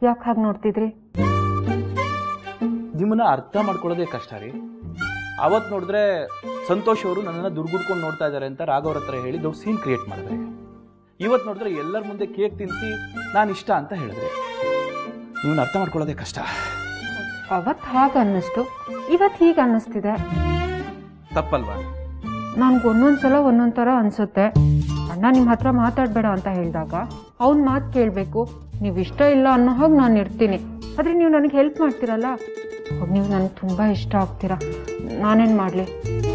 ಯಾಕೆ ಹಾಗೆ ನೋಡ್ತಿದ್ರಿ ನಿಮ್ಮನ್ನ ಅರ್ಥ ಮಾಡ್ಕೊಳ್ಳೋದೇ ಕಷ್ಟ ರೀ ಅವತ್ತು ನೋಡಿದ್ರೆ ಸಂತೋಷ್ ಅವರು ನನ್ನನ್ನು ದುರ್ಗುಡ್ಕೊಂಡು ನೋಡ್ತಾ ಇದ್ದಾರೆ ಅಂತ ರಾಘವ್ರ ಹತ್ರ ಹೇಳಿ ದೊಡ್ಡ ಸೀನ್ ಕ್ರಿಯೇಟ್ ಮಾಡಿದ್ರೆ ಇವತ್ತು ನೋಡಿದ್ರೆ ಎಲ್ಲರ ಮುಂದೆ ಕೇಕ್ ತಿನ್ನಿಸಿ ನಾನು ಇಷ್ಟ ಅಂತ ಹೇಳಿದ್ರೆ ನಿಮ್ಮನ್ನ ಅರ್ಥ ಮಾಡ್ಕೊಳ್ಳೋದೇ ಕಷ್ಟ ಅವತ್ತು ಹಾಗೆ ಅನ್ನಿಸ್ತು ಇವತ್ತು ಹೀಗೆ ಅನ್ನಿಸ್ತಿದೆ ತಪ್ಪಲ್ವಾ ನನ್ಗೆ ಒಂದೊಂದು ಸಲ ಒಂದೊಂದು ಥರ ಅನಿಸುತ್ತೆ ಅಣ್ಣ ನಿಮ್ಮ ಹತ್ರ ಮಾತಾಡಬೇಡ ಅಂತ ಹೇಳಿದಾಗ ಅವ್ನ ಮಾತು ಕೇಳಬೇಕು ನೀವು ಇಷ್ಟ ಇಲ್ಲ ಅನ್ನೋ ಹಾಗೆ ನಾನು ಇರ್ತೀನಿ ಆದರೆ ನೀವು ನನಗೆ ಹೆಲ್ಪ್ ಮಾಡ್ತೀರಲ್ಲ ಅವಾಗ ನೀವು ನನಗೆ ತುಂಬ ಇಷ್ಟ ಆಗ್ತೀರಾ ನಾನೇನು ಮಾಡಲಿ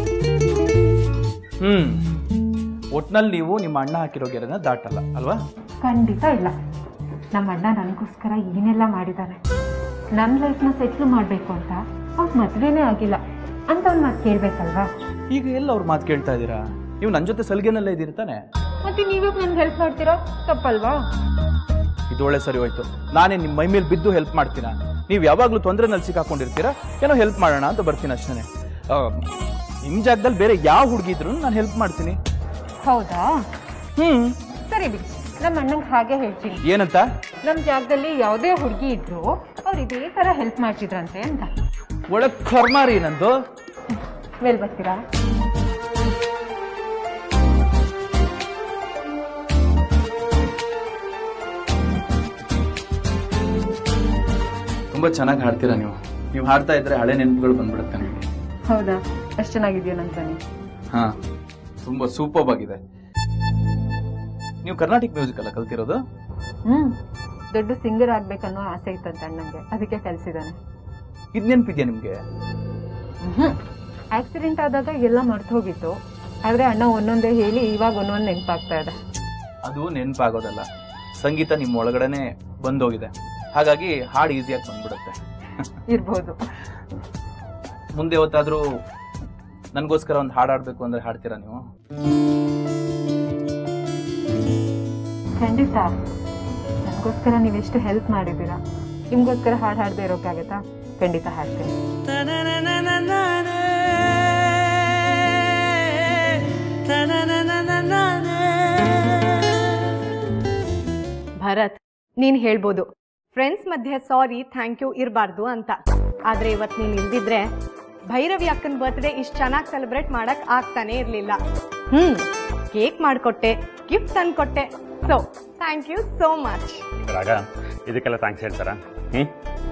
ಹ್ಮ್ ಒಟ್ನಲ್ಲಿ ನೀವು ನಿಮ್ಮ ಅಣ್ಣ ಹಾಕಿರೋ ಗೆರೆನ ದಾಟಲ್ಲ ಅಲ್ವಾ ಖಂಡಿತ ಇಲ್ಲ ನಮ್ಮ ಅಣ್ಣ ನನಗೋಸ್ಕರ ಏನೆಲ್ಲ ಮಾಡಿದ್ದಾನೆ ನನ್ನ ಲೈಫ್ನ ಸೆಟ್ಲ್ ಮಾಡಬೇಕು ಅಂತ ಅವ್ರ ಮದುವೆನೇ ಆಗಿಲ್ಲ ಅಂತ ಅವ್ನ ಮಾತು ಕೇಳಬೇಕಲ್ವಾ ಈಗ ಎಲ್ಲ ಅವ್ರ ಮಾತು ಕೇಳ್ತಾ ಇದ್ದೀರಾ ನೀವು ನನ್ನ ಜೊತೆ ಸಲಿಗೆನಲ್ಲೇ ಇದ್ದೀರಿ ತಾನೆ ಮತ್ತೆ ನೀವ್ಯಾಕೆ ನನ್ಗೆ ಹೆಲ್ಪ್ ಮಾಡ್ತೀರಾ ತಪ್ಪಲ್ವಾ ಇದು ಒಳ್ಳೆ ಸರಿ ಹೋಯ್ತು ನಾನೇ ನಿಮ್ಮ ಮೈ ಮೇಲೆ ಬಿದ್ದು ಹೆಲ್ಪ್ ಮಾಡ್ತೀನ ನೀವು ಯಾವಾಗಲೂ ತೊಂದರೆನಲ್ಲಿ ಸಿಕ್ಕಾಕೊಂಡಿರ್ತೀರಾ ಏನೋ ಹೆಲ್ಪ್ ಮಾಡೋಣ ಅಂತ ಬರ್ತೀನಿ ಅಷ್ಟೇ ನಿಮ್ಮ ಜಾಗದಲ್ಲಿ ಬೇರೆ ಯಾವ ಹುಡುಗಿ ಇದ್ರು ನಾನು ಹೆಲ್ಪ್ ಮಾಡ್ತೀನಿ ಹೌದಾ ಹ್ಮ್ ಸರಿ ಬಿಡಿ ನಮ್ಮ ಅಣ್ಣಂಗೆ ಹಾಗೆ ಹೇಳ್ತೀನಿ ಏನಂತ ನಮ್ಮ ಜಾಗದಲ್ಲಿ ಯಾವುದೇ ಹುಡುಗಿ ಇದ್ರು ಅವ್ರು ಇದೇ ಥರ ಹೆಲ್ಪ್ ಮಾಡ್ತಿದ್ರಂತೆ ಅಂತ ಒಳಗ್ ಕರ್ಮ ರೀ ನಂದು ಮೇಲ್ ಬರ್ತೀರಾ ತುಂಬಾ ಚೆನ್ನಾಗಿ ಹಾಡ್ತೀರಾ ನೀವು ನೀವು ಹಾಡ್ತಾ ಇದ್ರೆ ಹಳೆ ನೆನಪುಗಳು ಬಂದ್ಬಿಡುತ್ತೆ ನಿಮಗೆ ಹೌದಾ ಎಷ್ಟು ಚೆನ್ನಾಗಿದೆಯೋ ನನ್ನ ಧ್ವನಿ ಹಾ ತುಂಬಾ ಸೂಪರ್ ಆಗಿದೆ ನೀವು ಕರ್ನಾಟಿಕ್ ಮ್ಯೂಸಿಕ್ ಅಲ್ಲ ಕಲ್ತಿರೋದು ಹ್ಮ್ ದೊಡ್ಡ ಸಿಂಗರ್ ಆಗ್ಬೇಕನ್ನೋ ಆಸೆ ಇತ್ತಂತೆ ಅಣ್ಣಂಗೆ ಅದಕ್ಕೆ ಕಲ್ಸಿದಾನೆ ಇದ್ ನೆನಪಿದ್ಯಾ ನಿಮ್ಗೆ ಆಕ್ಸಿಡೆಂಟ್ ಆದಾಗ ಎಲ್ಲ ಮರ್ತು ಹೋಗಿತ್ತು ಆದ್ರೆ ಅಣ್ಣ ಒಂದೊಂದೇ ಹೇಳಿ ಇವಾಗ ಒಂದೊಂದು ನೆನಪಾಗ್ತಾ ಇದೆ ಅದು ನೆನಪಾಗೋದಲ್ಲ ಸಂಗೀತ ನಿಮ್ಮ ಒಳಗಡೆನೆ ಬಂದೋಗಿದೆ ಹಾಗಾಗಿ ಹಾಡು ಈಸಿಯಾಗಿ ಬಂದ್ಬಿಡುತ್ತೆ ಇರ್ಬೋದು ಮುಂದೆ ಯಾವತ್ತಾದ್ರೂ ನನಗೋಸ್ಕರ ಒಂದು ಹಾಡು ಹಾಡ್ಬೇಕು ಅಂದ್ರೆ ಹಾಡ್ತೀರಾ ನೀವು ಖಂಡಿತ ನನಗೋಸ್ಕರ ನೀವೆಷ್ಟು ಹೆಲ್ಪ್ ಮಾಡಿದ್ದೀರಾ ನಿಮ್ಗೋಸ್ಕರ ಹಾಡು ಹಾಡದೆ ಇರೋಕ್ಕಾಗತ್ತಾ ಖಂಡಿತ ಹಾಡ್ತೀನಿ ಭರತ್ ನೀನ್ ಹೇಳ್ಬೋದು ಫ್ರೆಂಡ್ಸ್ ಮಧ್ಯೆ ಸಾರಿ ಥ್ಯಾಂಕ್ ಯು ಇರಬಾರ್ದು ಅಂತ ಆದ್ರೆ ಇವತ್ ನೀನ್ ಇಲ್ದಿದ್ರೆ ಭೈರವಿ ಅಕ್ಕನ ಬರ್ತ್ಡೇ ಇಷ್ಟು ಚೆನ್ನಾಗಿ ಸೆಲೆಬ್ರೇಟ್ ಮಾಡಕ್ ಆಗ್ತಾನೆ ಇರ್ಲಿಲ್ಲ ಹ್ಮ್ ಕೇಕ್ ಮಾಡ್ಕೊಟ್ಟೆ ಗಿಫ್ಟ್ ತಂದ್ಕೊಟ್ಟೆ so thank you so much Raga ಇದಕ್ಕೆಲ್ಲ ಥ್ಯಾಂಕ್ಸ್ ಹೇಳ್ತಾರಾ ಹ್ಞೂ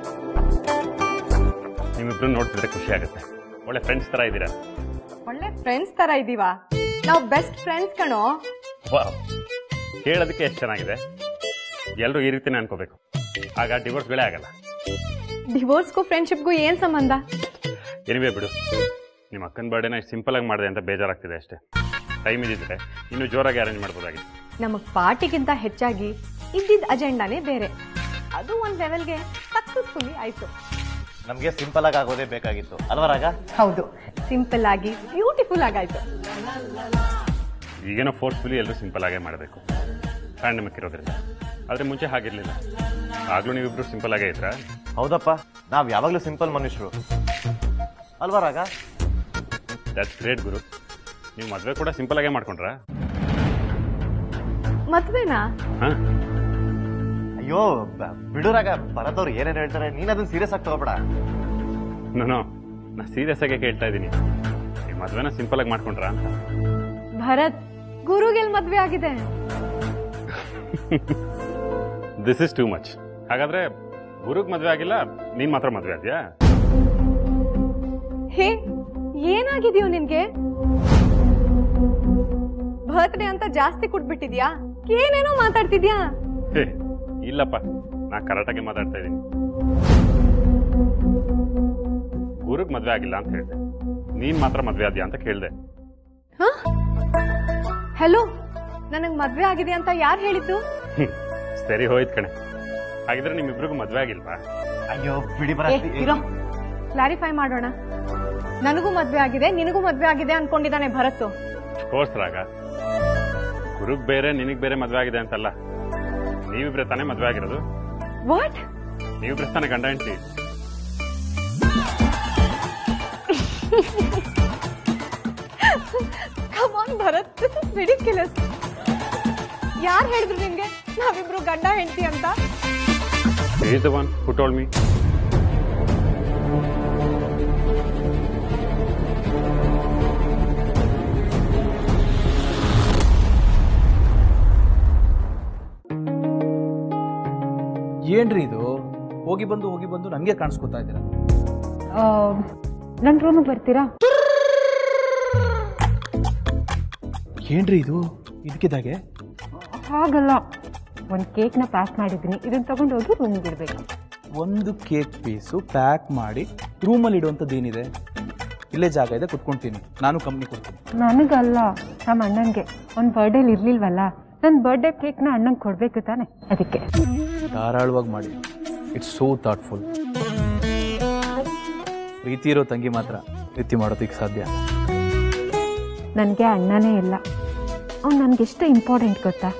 ನಿಮ್ಮಿಬ್ರು ನೋಡ್ತಿದ್ರೆ ಖುಷಿ ಆಗುತ್ತೆ ಒಳ್ಳೆ ಫ್ರೆಂಡ್ಸ್ ಥರ ಇದ್ದೀರಾ ಒಳ್ಳೆ ಫ್ರೆಂಡ್ಸ್ ತರ ಇದೀವಾ ನಾವು ಬೆಸ್ಟ್ ಫ್ರೆಂಡ್ಸ್ ಕಣೋ ವಾ ಕೇಳೋದಕ್ಕೆ ಎಷ್ಟು ಚೆನ್ನಾಗಿದೆ ಎಲ್ಲರೂ ಈ ರೀತಿನೇ ಅನ್ಕೋಬೇಕು ಆಗ ಡಿವೋರ್ಸ್ಗಳೇ ಆಗಲ್ಲ ಡಿವೋರ್ಸ್ಗೂ ಫ್ರೆಂಡ್ಶಿಪ್ಗೂ ಏನ್ ಸಂಬಂಧ ಎನಿವೇ ಬಿಡು ನಿಮ್ಮ ಅಕ್ಕನ ಬರ್ಡೇನ ಇಷ್ಟು ಸಿಂಪಲ್ ಆಗಿ ಮಾಡಿದೆ ಅಂತ ಬೇಜಾರಾಗ್ತಿದೆ ಅಷ್ಟೇ ಟೈಮ್ ಇದ್ದಿದ್ರೆ ಇನ್ನೂ ಜೋರಾಗಿ ಅರೇಂಜ್ ಮಾಡ್ಬೋದಾಗಿತ್ತು ನಮಗ್ ಪಾರ್ಟಿಗಿಂತ ಹೆಚ್ಚಾಗಿ ಇದ್ದಿದ್ದ ಅಜೆಂಡಾನೇ ಬೇರೆ ಅದು ಒಂದ್ ಲೆವೆಲ್ಗೆ ಸಕ್ಸಸ್ಫುಲಿ ಆಯ್ತು ನಮಗೆ ಸಿಂಪಲ್ ಆಗಿ ಆಗೋದೇ ಬೇಕಾಗಿತ್ತು ಅಲ್ವಾ ರಾಗ ಹೌದು ಸಿಂಪಲ್ ಆಗಿ ಬ್ಯೂಟಿಫುಲ್ ಆಗಾಯ್ತು ಈಗೇನೋ ಫೋರ್ಸ್ಫುಲಿ ಎಲ್ಲರೂ ಸಿಂಪಲ್ ಆಗೇ ಮಾಡಬೇಕು ಪ್ಯಾಂಡಮಿಕ್ ಇರೋದ್ರಿಂದ ಆದರೆ ಮುಂಚೆ ಹಾಗಿರಲಿಲ್ಲ ಆಗಲೂ ನೀವಿಬ್ರು ಸಿಂಪಲ್ ಆಗೇ ಇದ್ರಾ ಹೌದಪ್ಪ ನಾವ್ ಯಾವಾಗ್ಲೂ ಸಿಂಪಲ್ ಮನುಷ್ಯರು ಅಲ್ವಾ ರಾಗ ದಟ್ಸ್ ಗ್ರೇಟ್ ಗುರು ನೀವು ಮದುವೆ ಕೂಡ ಸಿಂಪಲ್ ಆಗೇ ಮಾಡ್ಕೊಂಡ್ರಾ ಮದ್ವೆನಾ ಹಾಂ ಅಯ್ಯೋ ಬ- ಬಿಡು ರಾಗ ಭರತವ್ರು ಏನೇನು ಹೇಳ್ತಾರೆ ನೀನ್ ಅದನ್ನ ಸೀರಿಯಸ್ ಆಗಿ ತಗೋಬೇಡ ನಾನು ನಾ ಸೀರಿಯಸ್ ಆಗಿ ಕೇಳ್ತಾ ಇದ್ದೀನಿ ಈ ಮದುವೆನ ಸಿಂಪಲ್ ಆಗಿ ಮಾಡ್ಕೊಂಡ್ರಾ ಅಂತ ಭರತ್ ಗುರುಗೆಲ್ ಮದ್ವೆ ಆಗಿದೆ ದಿಸ್ ಇಸ್ ಟೂ ಮಚ್ ಹಾಗಾದ್ರೆ ಗುರುಗ್ ಮದುವೆ ಆಗಿಲ್ಲ ನೀನ್ ಮಾತ್ರ ಮದುವೆ ಆದ್ಯಾ ಹೇ ಏನಾಗಿದ್ಯೋ ನಿನ್ಗೆ ಬರ್ತ್ಡೇ ಅಂತ ಜಾಸ್ತಿ ಕುಟ್ಬಿಟ್ಟಿದ್ಯಾ ಏನೇನೋ ಮಾತಾಡ್ತಿದ್ಯಾ ಹೇ ಇಲ್ಲಪ್ಪ ನಾ ಕರೆಕ್ಟಾಗಿ ಮಾತಾಡ್ತಾ ಇದ್ದೀನಿ ಗುರುಗ್ ಮದುವೆ ಆಗಿಲ್ಲ ಅಂತ ಹೇಳಿದೆ ನೀನ್ ಮಾತ್ರ ಮದುವೆ ಆದ್ಯಾ ಅಂತ ಕೇಳಿದೆ ಹಲೋ ನನಗ್ ಮದ್ವೆ ಆಗಿದೆ ಅಂತ ಯಾರು ಹೇಳಿದ್ದು ಸರಿ ಹೋಯ್ತು ಕಣೆ ಹಾಗಿದ್ರೆ ನಿಮ್ಮಿಬ್ರಿಗೂ ಮದುವೆ ಆಗಿಲ್ವಾ ಅಯ್ಯೋ ಬಿಡಿ ಏ, ಭರತ್ ಇರೋ ಕ್ಲಾರಿಫೈ ಮಾಡೋಣ ನನಗೂ ಮದ್ವೆ ಆಗಿದೆ ನಿನಗೂ ಮದ್ವೆ ಆಗಿದೆ ಅನ್ಕೊಂಡಿದ್ದಾನೆ ಭರತ್ ಕೋರ್ಸ್ ರಾಗ ಗುರುಗ್ ಬೇರೆ ನಿನಗ್ ಬೇರೆ ಮದುವೆ ಆಗಿದೆ ಅಂತಲ್ಲ ನೀವಿಬ್ರೆ ತಾನೇ ಮದುವೆ ಆಗಿರೋದು ವಾಟ್ ನೀವಿಬ್ರೆ ತಾನೇ ಗಂಡ ಹೆಂಡತಿ come on Bharat this is ridiculous ಯಾರು ಹೇಳಿದ್ರು ನಿನ್ಗೆ ನಾವಿಬ್ರು ಗಂಡ ಹೆಂಡತಿ ಅಂತ is the one who told me ಏನ್ರಿ ಇದು ಹೋಗಿ ಬಂದು ಹೋಗಿ ಬಂದು ನನಗೆ ಕಾಣಿಸ್ಕೊತಾ ಇದ್ದೀರಾ ನನ್ನ ರೂಮಿಗೆ ಬರ್ತೀರಾ ಏನ್ರಿ ಇದು ಇದಕ್ಕಿದ್ದಾಗೆ ಹಾಗಲ್ಲ ಒಂದು ಕೇಕ್ನ ಪ್ಯಾಕ್ ಮಾಡಿದ್ದೀನಿ ಇದನ್ನು ತಗೊಂಡು ಹೋಗಿ ರೂಮಿಗೆ ಇಡಬೇಕು ಒಂದು ಕೇಕ್ ಪೀಸು ಪ್ಯಾಕ್ ಮಾಡಿ ರೂಮಲ್ಲಿ ಇಡುವಂಥದ್ದು ಏನಿದೆ ಇಲ್ಲೇ ಜಾಗ ಇದೆ ಕುತ್ಕೊಂತೀನಿ ನಾನು ಕಂಪ್ನಿ ಕೊಡ್ತೀನಿ ನನಗಲ್ಲ ನಮ್ಮ ಅಣ್ಣನಿಗೆ ಒಂದು ಬರ್ಡೇಲಿ ಇರ್ಲಿಲ್ವಲ್ಲ ನನ್ನ ಬರ್ಡೇ ಕೇಕ್ನ ಅಣ್ಣಂಗೆ ಕೊಡಬೇಕು ತಾನೆ ಅದಕ್ಕೆ ಧಾರಾಳವಾಗಿ ಮಾಡಿ ಇಟ್ಸ್ ಸೋ ಥಾಟ್ಫುಲ್ ಪ್ರೀತಿ ಇರೋ ತಂಗಿ ಮಾತ್ರ ಪ್ರೀತಿ ಮಾಡೋದಕ್ಕೆ ಸಾಧ್ಯ ನನಗೆ ಅಣ್ಣನೇ ಇಲ್ಲ ಅವ್ನು ನನಗೆಷ್ಟು ಇಂಪಾರ್ಟೆಂಟ್ ಗೊತ್ತಾ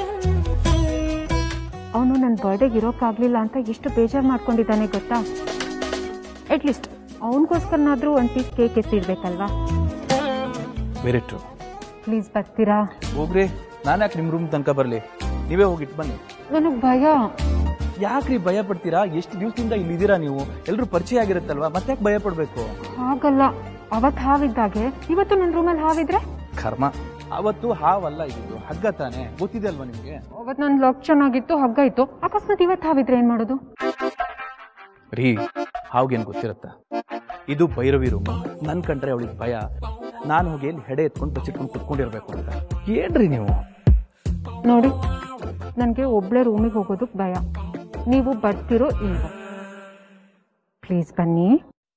ಅವನು ನನ್ನ ಬರ್ಡೇಗೆ ಇರೋಕ್ಕಾಗಲಿಲ್ಲ ಅಂತ ಎಷ್ಟು ಬೇಜಾರು ಮಾಡ್ಕೊಂಡಿದ್ದಾನೆ ಗೊತ್ತಾ ಅಟ್ಲೀಸ್ಟ್ ಅವನಿಗೋಸ್ಕರನಾದರೂ ಒಂದು ಪೀಸ್ ಕೇಕ್ ಎತ್ತಿಡ್ಬೇಕಲ್ವಾ ವೆರಿ ಟ್ರೂ ಪ್ಲೀಸ್ ಬರ್ತೀರಾ ಹೋಗ್ರಿ ನಾನು ಯಾಕೆ ನಿಮ್ಮ ರೂಮ್ ತನಕ ಬರಲಿ ನೀವೇ ಹೋಗಿಟ್ಟು ಬನ್ನಿ ನನಗೆ ಭಯ ಯಾಕ್ರಿ ಭಯ ಪಡ್ತೀರಾ ಎಷ್ಟು ದಿವಸದಿಂದ ಇಲ್ಲಿದ್ದೀರಾ ನೀವು ಎಲ್ಲರೂ ಪರಿಚಯ ಆಗಿರುತ್ತಲ್ವಾ ಮತ್ತೆ ಯಾಕೆ ಭಯ ಪಡಬೇಕು ಹಾಗಲ್ಲ ಅವತ್ತು ಹಾವಿದ್ದಾಗೆ ಇವತ್ತು ನನ್ನ ರೂಮಲ್ಲಿ ಹಾವಿದ್ರೆ ಕರ್ಮ ಅವತ್ತು ಹಾವಲ್ಲ ಇದು ಹಗ್ಗ ತಾನೆ ಗೊತ್ತಿದೆ ಅಲ್ವಾ ನಿಮಗೆ ಅವತ್ತು ನನ್ನ ಲಕ್ ಚೆನ್ನಾಗಿತ್ತು ಹಗ್ಗ ಇತ್ತು ಅಕಸ್ಮಾತ್ ಇವತ್ತು ಹಾವಿದ್ರೆ ಏನು ಮಾಡೋದು ರೀ ಹಾವ್ಗೇನು ಗೊತ್ತಿರುತ್ತಾ ಇದು ಭೈರವಿ ರೂಮ್ ನನ್ ಕಂಡ್ರೆ ಅವಳಿಗೆ ಭಯ ನಾನು ಹೋಗಿ ಎಲ್ಲಿ ಹೆಡೆ ಎತ್ಕೊಂಡು ಬಚ್ಚಿಟ್ಕೊಂಡು ಕುತ್ಕೊಂಡಿರ್ಬೇಕು ಅಂತ ಏನ್ರಿ ನೀವು ನೋಡಿ ನನಗೆ ಒಬ್ಳೆ ರೂಮಿಗೆ ಹೋಗೋದಕ್ಕೆ ಭಯ ನೀವು ಬರ್ತಿರೋ ಇಲ್ವೋ ಪ್ಲೀಸ್ ಬನ್ನಿ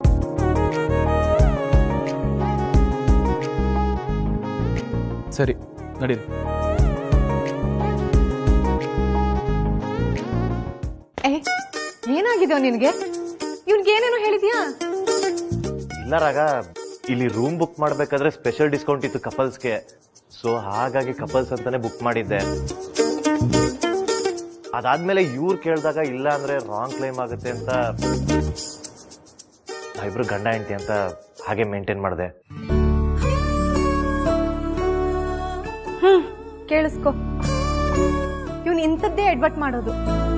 ಸರಿ ನಡೀರಿ ಏ ಏನಾಗಿದೆಯೋ ನಿನಗೆ ಇವ್ನಿಗೆ ಏನೇನೋ ಹೇಳಿದ್ಯಾ ಇಲ್ಲ ರಾಗ ಇಲ್ಲಿ ರೂಮ್ ಬುಕ್ ಮಾಡ್ಬೇಕಾದ್ರೆ ಸ್ಪೆಷಲ್ ಡಿಸ್ಕೌಂಟ್ ಇತ್ತು ಕಪಲ್ಸ್ಗೆ ಸೊ ಹಾಗಾಗಿ ಕಪಲ್ಸ್ ಅಂತಾನೆ ಬುಕ್ ಮಾಡಿದ್ದೆ ಅದಾದ್ಮೇಲೆ ಇವ್ರು ಕೇಳಿದಾಗ ಇಲ್ಲ ಅಂದ್ರೆ ರಾಂಗ್ ಕ್ಲೈಮ್ ಆಗುತ್ತೆ ಅಂತ ಇಬ್ರು ಗಂಡ ಹೆಂಡತಿ ಅಂತ ಹಾಗೆ ಮೇಂಟೈನ್ ಮಾಡಿದೆ ಹ್ಮ್ ಕೇಳಿಸ್ಕೊ ಇವ್ನು ಇಂಥದ್ದೇ ಅಡ್ವರ್ಟ್ ಮಾಡೋದು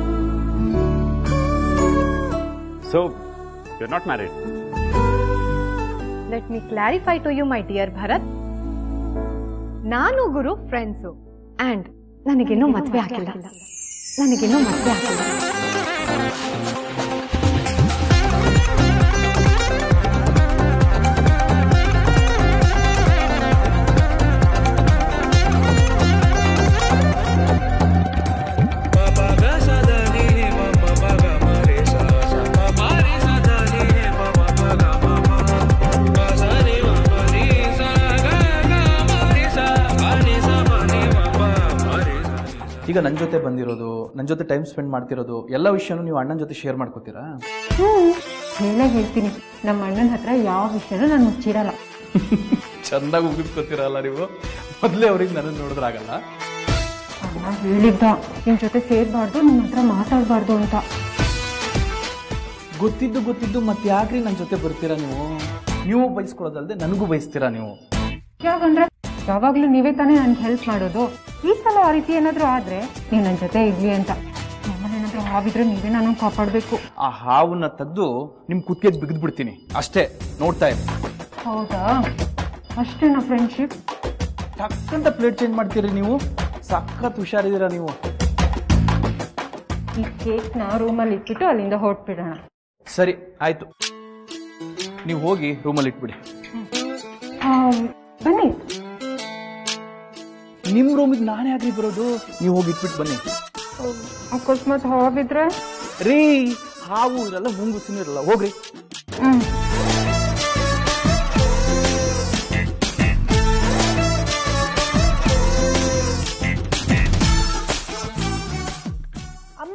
so you not married let me clarify to you my dear Bharat ನಾನು ಗುರು ಫ್ರೆಂಡ್ಸು ಅಂಡ್ ನನಗಿನ್ನೂ ಮದ್ವೆ ಆಗಿಲ್ಲ ನನಗಿನ್ನೂ ಮದ್ವೆ ಆಗಿಲ್ಲ ಈಗ ನನ್ನ ಜೊತೆ ಬಂದಿರೋದು ನನ್ನ ಜೊತೆ ಟೈಮ್ ಸ್ಪೆಂಡ್ ಮಾಡ್ತಿರೋದು ಎಲ್ಲ ವಿಷಯನೂ ನೀವು ಅಣ್ಣನ ಜೊತೆ ಶೇರ್ ಮಾಡ್ಕೋತೀರಾ ಹ್ಞೂ ಹೇಳೇ ಹೇಳ್ತೀನಿ ನಮ್ಮ ಅಣ್ಣನ ಹತ್ರ ಯಾವ ವಿಷಯನೂ ನಾನು ಮುಚ್ಚಿರಲ್ಲ ಚಂದಾಗಿ ಉಗಿಸ್ಕೊತೀರಲ್ಲ ನೀವು ಮೊದಲೇ ಅವ್ರಿಗೆ ನನ್ನನ್ನು ನೋಡಿದ್ರಾಗಲ್ಲ ಅಣ್ಣ ಹೇಳಿದ್ದ ನಿಮ್ಮ ಜೊತೆ ಸೇರಬಾರ್ದು ನಿಮ್ಮ ಹತ್ರ ಮಾತಾಡಬಾರ್ದು ಅಂತ ಗೊತ್ತಿದ್ದು ಗೊತ್ತಿದ್ದು ಮತ್ತೆ ಯಾಕ್ರಿ ನನ್ನ ಜೊತೆ ಬರ್ತೀರಾ ನೀವು ನೀವು ಬಯಸ್ಕೊಳ್ಳೋದಲ್ದೆ ನನಗೂ ಬಯಸ್ತೀರಾ ನೀವು ಯಾಕಂದ್ರೆ ಯಾವಾಗಲೂ ನೀವೇ ತಾನೇ ನನ್ಗೆ ಹೆಲ್ಪ್ ಮಾಡೋದು ಈ ಸಲ ಆ ರೀತಿ ಏನಾದರೂ ಆದರೆ ನೀವು ನನ್ನ ಜೊತೆ ಇರ್ಲಿ ಅಂತ ನಮ್ಮಲ್ಲಿ ಏನಾದರೂ ಹಾವಿದ್ರೆ ನೀವೇ ನಾನು ಕಾಪಾಡಬೇಕು ಆ ಹಾವನ್ನ ತೆಗೆದು ನಿಮ್ಮ ಕುತ್ತಿಗೆ ಬಿಗಿದು ಬಿಡ್ತೀನಿ ಅಷ್ಟೇ ನೋಡ್ತಾ ಇರಿ ಹೌದಾ ಅಷ್ಟೇನಾ ಫ್ರೆಂಡ್ಶಿಪ್ ಟಕ್ಕಂತ ಪ್ಲೇಟ್ ಚೇಂಜ್ ಮಾಡ್ತೀರಿ ನೀವು ಸಖತ್ ಹುಷಾರಿದ್ದೀರಾ ನೀವು ಈ ಕೇಕ್ನ ರೂಮಲ್ಲಿ ಇಟ್ಬಿಟ್ಟು ಅಲ್ಲಿಂದ ಹೊರಟ್ಬಿಡೋಣ ಸರಿ ಆಯ್ತು ನೀವು ಹೋಗಿ ರೂಮಲ್ಲಿ ಇಟ್ಬಿಡಿ ಬನ್ನಿ ನಿಮ್ಮ ರೂಮಿಗೆ ನಾನೇ ಆಗ್ರಿ ಬರೋದು ನೀವು ಹೋಗಿ ಇಟ್ಬಿಟ್ಟು ಬನ್ನಿ ಅಕಸ್ಮಾತ್ ಹಾವಿದ್ರೆ ರೀ ಹಾವು ಇರಲ್ಲ ಮುಂಗುಸಿನೂ ಇರಲ್ಲ ಹೋಗ್ರಿ ಹ್ಞೂ ಅಮ್ಮ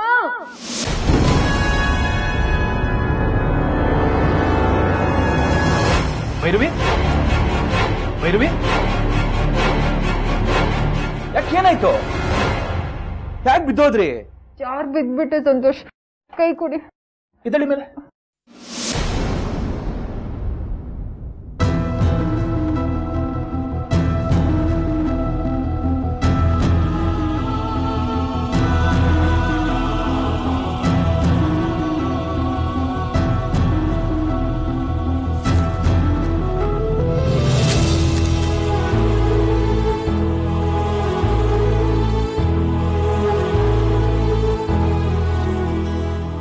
ಭೈರವಿ ಭೈರವಿ ಯಾಕೇನಾಯ್ತು ಯಾಕೆ ಬಿದ್ದೋದ್ರಿ ಯಾರು ಬಿದ್ಬಿಟ್ಟೆ ಸಂತೋಷ್ ಕೈ ಕೊಡಿ ಇದಳಿ ಮೇಲೆ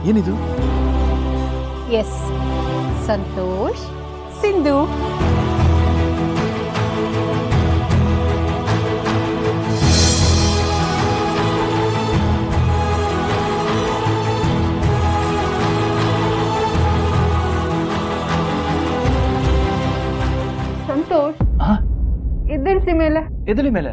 ಏನಿದು ಎಸ್ ಸಂತೋಷ್ ಸಿಂಧು ಸಂತೋಷ್ ಹಾ ಎದ್ದೇಳ್ಸಿ ಮೇಲೆ ಎದಲಿ ಮೇಲೆ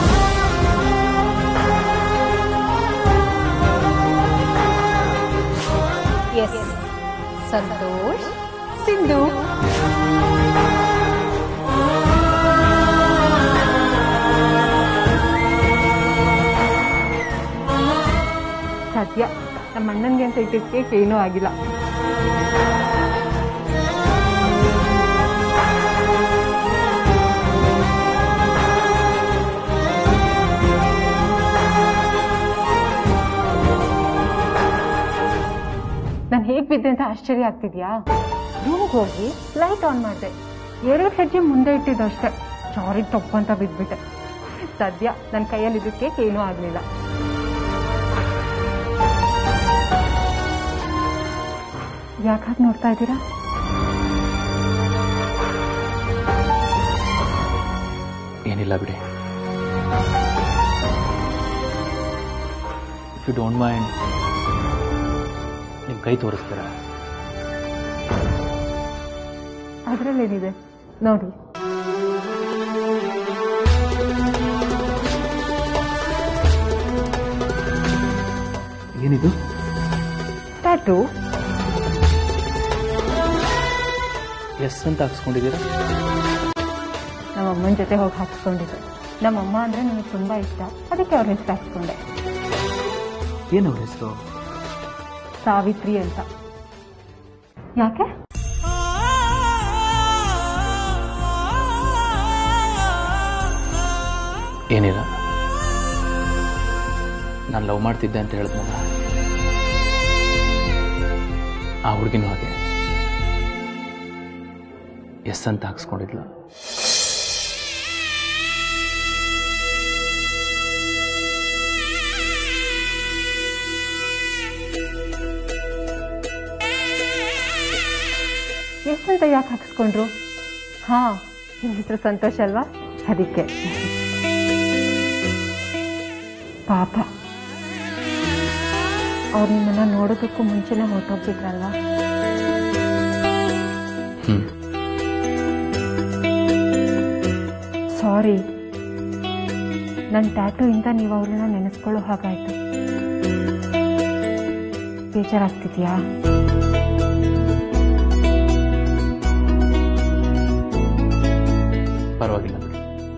ಎಸ್ ಸಂತೋಷ್ ಸಿಂಧು ಸದ್ಯ ನಮ್ಮ ಅಣ್ಣನಿಗೆ ಅಂತ ಇಟ್ಟಿದ್ದ ಕೇಕ್ ಏನೂ ಆಗಿಲ್ಲ ನಾನು ಹೇಗೆ ಬಿದ್ದೆ ಅಂತ ಆಶ್ಚರ್ಯ ಆಗ್ತಿದ್ಯಾ ರೂಮ್ಗೆ ಹೋಗಿ ಲೈಟ್ ಆನ್ ಮಾಡಿದೆ ಎರಡು ಹೆಜ್ಜೆ ಮುಂದೆ ಇಟ್ಟಿದ್ದಷ್ಟೇ ಸಾರಿ ತಪ್ಪು ಅಂತ ಬಿದ್ಬಿಟ್ಟೆ ಸದ್ಯ ನನ್ನ ಕೈಯಲ್ಲಿ ಇದಕ್ಕೆ ಏನೂ ಆಗಲಿಲ್ಲ ಯಾಕೆ ಹಾಗೆ ನೋಡ್ತಾ ಇದ್ದೀರಾ ಏನಿಲ್ಲ ಬಿಡಿ ಇಫ್ ಯು ಡೋಂಟ್ ಮೈಂಡ್ ನಿಮ್ಮ ಕೈ ತೋರಿಸ್ತೀರಾ ಅದರಲ್ಲೇನಿದೆ ನೋಡಿ ಏನಿದು ಟ್ಯಾಟು ಎಸ್ ಅಂತ ಹಾಕ್ಸ್ಕೊಂಡಿದ್ದೀರಾ ನಮ್ಮ ಅಮ್ಮನ ಜೊತೆ ಹೋಗಿ ಹಾಕ್ಸ್ಕೊಂಡಿದ್ದೆ ನಮ್ಮಮ್ಮ ಅಂದರೆ ನನಗೆ ತುಂಬ ಇಷ್ಟ ಅದಕ್ಕೆ ಅವ್ರ ಹೆಸರು ಹಾಕ್ಸ್ಕೊಂಡೆ ಏನು ಅವ್ರ ಹೆಸರು ಸಾವಿತ್ರಿ ಅಂತ ಯಾಕೆ ಏನಿಲ್ಲ ನಾನು ಲವ್ ಮಾಡ್ತಿದ್ದೆ ಅಂತ ಹೇಳಿದ್ನಲ್ಲ ಆ ಹುಡುಗಿನೂ ಹಾಗೆ ಎಸ್ ಅಂತ ಹಾಕ್ಸ್ಕೊಂಡಿದ್ಲು ಎಷ್ಟಂತ ಯಾಕೆ ಹಾಕ್ಸ್ಕೊಂಡ್ರು ಹಾಂ ನಿಮ್ಮ ಹೆಸರು ಸಂತೋಷ ಅಲ್ವಾ ಅದಕ್ಕೆ ಪಾಪ ಅವ್ರು ನಿಮ್ಮನ್ನ ನೋಡೋದಕ್ಕೂ ಮುಂಚೆನೆ ಹೊರಟೋಗ್ಬಿಟ್ರಲ್ವಾ ಹ್ಞೂ ಸಾರಿ ನನ್ನ ಟ್ಯಾಟೂ ಇಂದ ನೀವು ಅವ್ರನ್ನ ನೆನೆಸ್ಕೊಳ್ಳೋ ಹಾಗಾಯ್ತು ಬೇಜಾರಾಗ್ತಿದ್ಯಾ ಪರವಾಗಿಲ್ಲ ಬಿಡಿ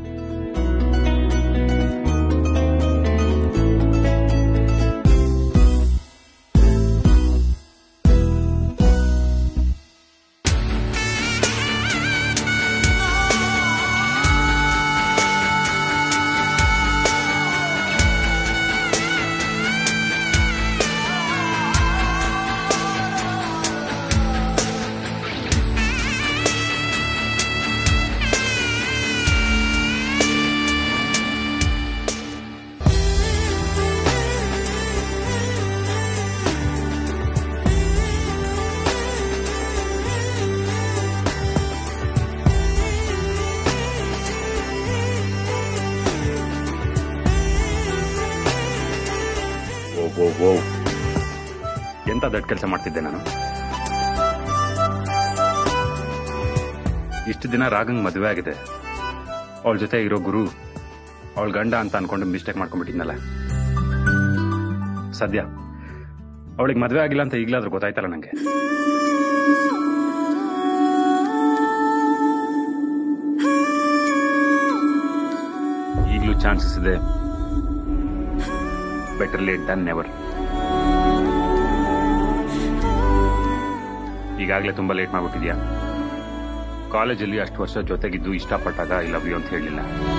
ಓ ಓ ಓ ಎಂತ ದೊಡ್ಡ ಕೆಲಸ ಮಾಡ್ತಿದ್ದೆ ನಾನು ಇಷ್ಟು ದಿನ ರಾಗಂಗ್ ಮದುವೆ ಆಗಿದೆ ಅವಳ ಜೊತೆ ಇರೋ ಗುರು ಅವಳ ಗಂಡ ಅಂತ ಅನ್ಕೊಂಡು ಮಿಸ್ಟೇಕ್ ಮಾಡ್ಕೊಂಡ್ಬಿಟ್ಟಿದ್ನಲ್ಲ ಸದ್ಯ ಅವಳಿಗೆ ಮದುವೆ ಆಗಿಲ್ಲ ಅಂತ ಈಗಲಾದ್ರೂ ಗೊತ್ತಾಯ್ತಲ್ಲ ನಂಗೆ ಈಗಲೂ ಚಾನ್ಸಸ್ ಇದೆ ಬೆಟರ್ ಲೇಟ್ ದನ್ ನೆವರ್ ಈಗಾಗಲೇ ತುಂಬಾ ಲೇಟ್ ಮಾಡ್ಬಿಟ್ಟಿದ್ಯಾ ಕಾಲೇಜಲ್ಲಿ ಅಷ್ಟು ವರ್ಷ ಜೊತೆಗಿದ್ದು ಇಷ್ಟಪಟ್ಟಾಗ ಐ ಲವ್ ಯು ಅಂತ ಹೇಳಲಿಲ್ಲ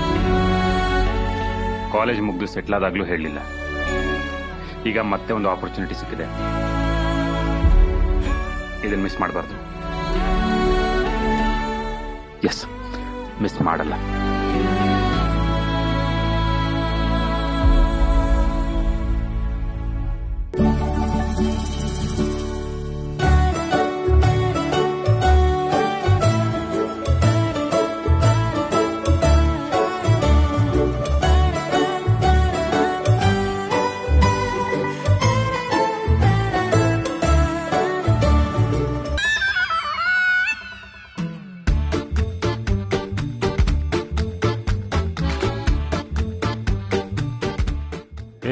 ಕಾಲೇಜ್ ಮುಗ್ದು ಸೆಟ್ಲ್ ಆದಾಗ್ಲೂ ಹೇಳಲಿಲ್ಲ ಈಗ ಮತ್ತೆ ಒಂದು ಆಪರ್ಚುನಿಟಿ ಸಿಕ್ಕಿದೆ ಇದನ್ನ ಮಿಸ್ ಮಾಡಬಾರ್ದು ಎಸ್ ಮಿಸ್ ಮಾಡಲ್ಲ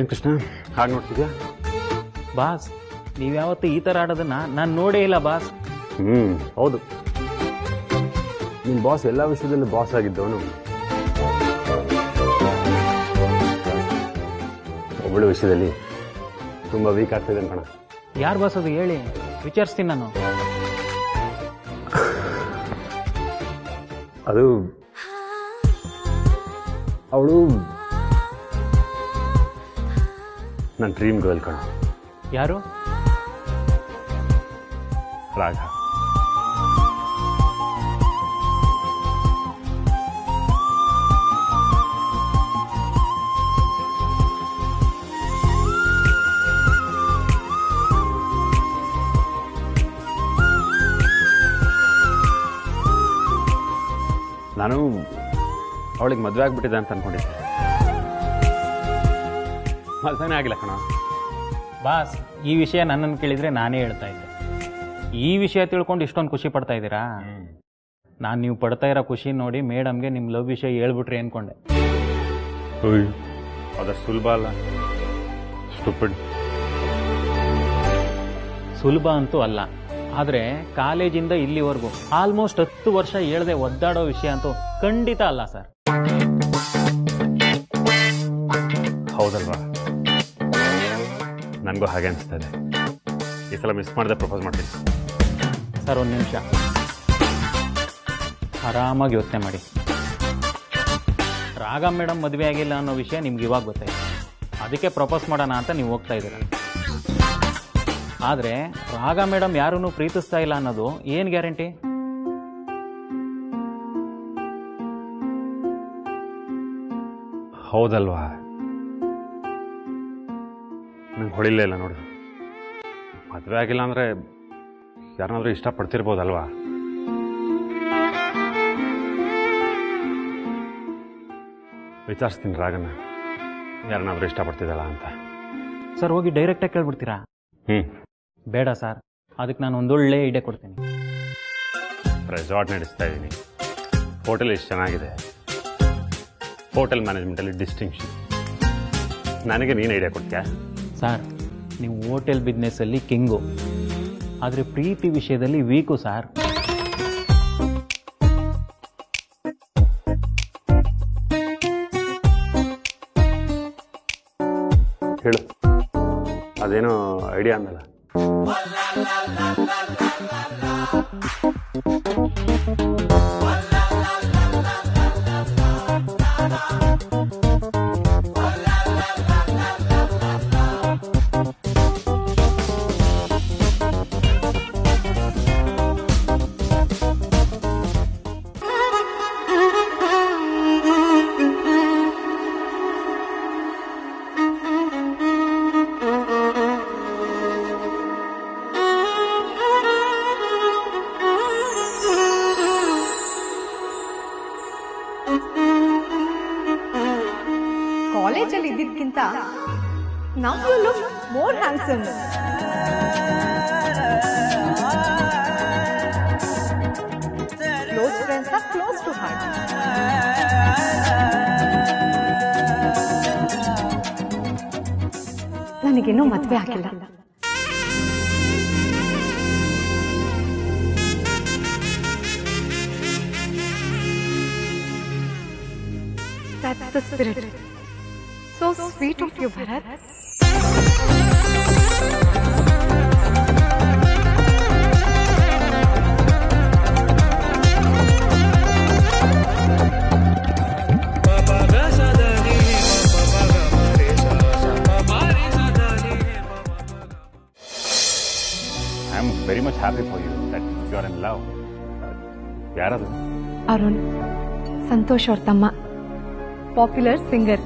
ಏನು ಕೃಷ್ಣ ಹಾಗೆ ನೋಡ್ತಿದ್ಯಾ ಬಾಸ್ ನೀವ್ಯಾವತ್ತು ಈ ಥರ ಆಡೋದನ್ನ ನಾನು ನೋಡೇ ಇಲ್ಲ ಬಾಸ್ ಹ್ಞೂ ಹೌದು ನಿಮ್ಮ ಬಾಸ್ ಎಲ್ಲ ವಿಷಯದಲ್ಲೂ ಬಾಸ್ ಆಗಿದ್ದವನು ಒಬ್ಬಳು ವಿಷಯದಲ್ಲಿ ತುಂಬ ವೀಕ್ ಆಗ್ತಿದೆ ಕಣ ಯಾರು ಬಾಸ್ ಅದು ಹೇಳಿ ವಿಚಾರಿಸ್ತೀನಿ ನಾನು ಅದು ಅವಳು ನನ್ನ ಡ್ರೀಮ್ ಗರ್ಲ್ ಕಣ ಯಾರು ರಾಗ ನಾನು ಅವಳಿಗೆ ಮದುವೆ ಆಗ್ಬಿಟ್ಟಿದೆ ಅಂತ ಅನ್ಕೊಂಡಿದ್ದೆ ಮದುವೆನೇ ಆಗಿಲ್ಲ ಕಣ ಬಾಸ್ ಈ ವಿಷಯ ನನ್ನನ್ನು ಕೇಳಿದ್ರೆ ನಾನೇ ಹೇಳ್ತಾ ಇದ್ದೆ ಈ ವಿಷಯ ತಿಳ್ಕೊಂಡು ಇಷ್ಟೊಂದು ಖುಷಿ ಪಡ್ತಾ ಇದ್ದೀರಾ ನಾನು ನೀವು ಪಡ್ತಾ ಇರೋ ಖುಷಿ ನೋಡಿ ಮೇಡಮ್ಗೆ ನಿಮ್ಮ ಲವ್ ವಿಷಯ ಹೇಳ್ಬಿಟ್ರಿ ಅನ್ಕೊಂಡೆ ಅದಷ್ಟು ಸುಲಭ ಅಲ್ಲ ಸ್ಟುಪಿಡ್ ಸುಲಭ ಅಂತೂ ಅಲ್ಲ ಆದರೆ ಕಾಲೇಜಿಂದ ಇಲ್ಲಿವರೆಗೂ ಆಲ್ಮೋಸ್ಟ್ ಹತ್ತು ವರ್ಷ ಹೇಳ್ದೆ ಒದ್ದಾಡೋ ವಿಷಯ ಅಂತೂ ಖಂಡಿತ ಅಲ್ಲ ಸರ್ ಹೌದಲ್ವಾ ನನಗೂ ಹಾಗೆ ಅನಿಸ್ತಾ ಇದೆ ಈ ಸಲ ಮಿಸ್ ಮಾಡದೆ ಪ್ರಪೋಸ್ ಮಾಡ್ತೀನಿ ಸರ್ ಒಂದು ನಿಮಿಷ ಆರಾಮಾಗಿ ಯೋಚನೆ ಮಾಡಿ ರಾಗ ಮೇಡಮ್ ಮದುವೆ ಆಗಿಲ್ಲ ಅನ್ನೋ ವಿಷಯ ನಿಮ್ಗೆ ಇವಾಗ ಗೊತ್ತಾಯ್ತು ಅದಕ್ಕೆ ಪ್ರಪೋಸ್ ಮಾಡೋಣ ಅಂತ ನೀವು ಹೋಗ್ತಾ ಇದ್ದೀರ ಆದರೆ ರಾಗ ಮೇಡಮ್ ಯಾರನ್ನೂ ಪ್ರೀತಿಸ್ತಾ ಇಲ್ಲ ಅನ್ನೋದು ಏನು ಗ್ಯಾರಂಟಿ ಹೌದಲ್ವಾ ನಂಗೆ ಹೊಳಿಲೇ ಇಲ್ಲ ನೋಡು ಮದುವೆ ಆಗಿಲ್ಲ ಅಂದರೆ ಯಾರನ್ನಾದ್ರೂ ಇಷ್ಟಪಡ್ತಿರ್ಬೋದಲ್ವಾ ವಿಚಾರಿಸ್ತೀನಿ ರಾಗನ ಯಾರನ್ನಾದ್ರೂ ಇಷ್ಟಪಡ್ತಿದ್ದಲ್ಲ ಅಂತ ಸರ್ ಹೋಗಿ ಡೈರೆಕ್ಟಾಗಿ ಕೇಳ್ಬಿಡ್ತೀರಾ ಹ್ಞೂ ಬೇಡ ಸರ್ ಅದಕ್ಕೆ ನಾನು ಒಂದೊಳ್ಳೆ ಐಡಿಯಾ ಕೊಡ್ತೀನಿ ರೆಸಾರ್ಟ್ ನಡೆಸ್ತಾ ಇದ್ದೀನಿ ಹೋಟೆಲ್ ಎಷ್ಟು ಚೆನ್ನಾಗಿದೆ ಹೋಟೆಲ್ ಮ್ಯಾನೇಜ್ಮೆಂಟಲ್ಲಿ ಡಿಸ್ಟಿಂಕ್ಷನ್ ನನಗೆ ನೀನು ಐಡಿಯಾ ಕೊಡ್ತೀಯಾ ಸರ್ ನೀವು ಹೋಟೆಲ್ ಬಿಸ್ನೆಸ್ಸಲ್ಲಿ ಕಿಂಗು ಆದರೆ ಪ್ರೀತಿ ವಿಷಯದಲ್ಲಿ ವೀಕು ಸರ್ ಹೇಳು ಅದೇನೋ ಐಡಿಯಾ ಅಂದಲ್ಲ ಕಾಲೇಜಲ್ಲಿ ಇದ್ದಿದ್ಕಿಂತ ನಾವು you look more handsome close friends are close to heart ನನಗಿನ್ನೂ ಮದುವೆ ಆಗಿಲ್ಲ That's the spirit. So sweet of you, Bharat. I am very much happy for you that you are in love ಯಾರದು ಅರುಣ್ ಸಂತೋಷ್ ಅವ್ರ ತಮ್ಮ ಪಾಪ್ಯುಲರ್ ಸಿಂಗರ್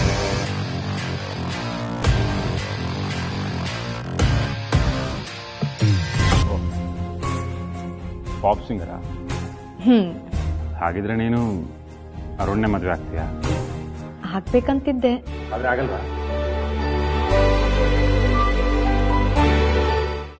ಪಾಪ್ ಸಿಂಗರ ಹ್ಮ್ ಹಾಗಿದ್ರೆ ನೀನು ಅರುಣ್ಯ ಮದುವೆ ಆಗ್ತೀಯಾ ಆಗ್ಬೇಕಂತಿದ್ದೆ ಆದ್ರೆ ಆಗಲ್ವಾ